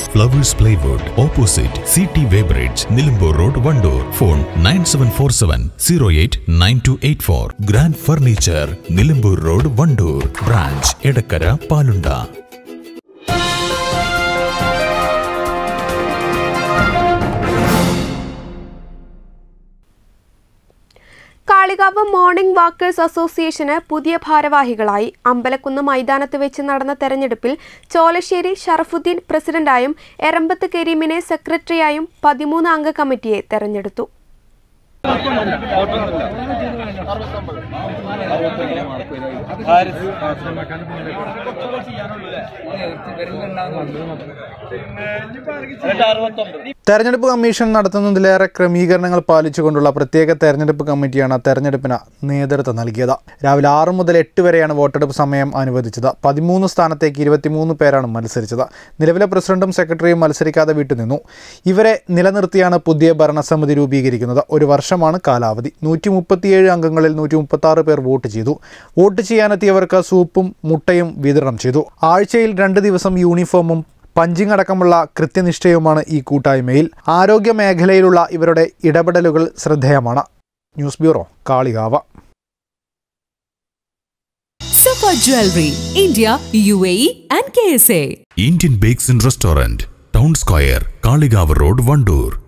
Flowers plywood opposite C T weighbridge Nilambur road Wandoor phone nine seven four seven zero eight nine two eight four grand furniture Nilambur road Wandoor branch Edakkara Palunda Kalikavu morning walkers അസോസിയേഷന് പുതിയ ഭാരവാഹികളായി അമ്പലക്കുന്ന് മൈതാനത്ത് വെച്ച് നടന്ന തെരഞ്ഞെടുപ്പിൽ ചോലശ്ശേരി ഷറഫുദ്ദീൻ പ്രസിഡന്റായും എറമ്പത്ത് കരീമിനെ സെക്രട്ടറിയായും പതിമൂന്ന് അംഗ കമ്മിറ്റിയെ തെരഞ്ഞെടുത്തു തെരഞ്ഞെടുപ്പ് കമ്മീഷൻ നടത്തുന്നതിലേറെ ക്രമീകരണങ്ങൾ പാലിച്ചുകൊണ്ടുള്ള പ്രത്യേക തെരഞ്ഞെടുപ്പ് കമ്മിറ്റിയാണ് തെരഞ്ഞെടുപ്പിന് നേതൃത്വം നൽകിയത് രാവിലെ ആറ് മുതൽ എട്ട് വരെയാണ് വോട്ടെടുപ്പ് സമയം അനുവദിച്ചത് പതിമൂന്ന് സ്ഥാനത്തേക്ക് ഇരുപത്തിമൂന്ന് പേരാണ് മത്സരിച്ചത് നിലവിലെ പ്രസിഡന്റും സെക്രട്ടറിയും മത്സരിക്കാതെ വിട്ടുനിന്നു ഇവരെ നിലനിർത്തിയാണ് പുതിയ ഭരണസമിതി രൂപീകരിക്കുന്നത് ഒരു വർഷമാണ് കാലാവധി നൂറ്റി മുപ്പത്തിയേഴ് അംഗങ്ങളിൽ നൂറ്റി മുപ്പത്തി പേർ വോട്ട് ചെയ്തു വോട്ട് ചെയ്യാനെത്തിയവർക്ക് സൂപ്പും മുട്ടയും വിതരണം ചെയ്തു ആഴ്ചയിൽ രണ്ട് ദിവസം യൂണിഫോമും പഞ്ചിങ് അടക്കമുള്ള കൃത്യനിഷ്ഠയുമാണ് ഈ കൂട്ടായ്മയിൽ ആരോഗ്യ മേഖലയിലുള്ള ഇവരുടെ ഇടപെടലുകൾ ശ്രദ്ധേയമാണ് news bureau Kalikavu Safa Jewelry, India, UAE, and KSA. Indian bakes and restaurant town square Kalikavu road Wandoor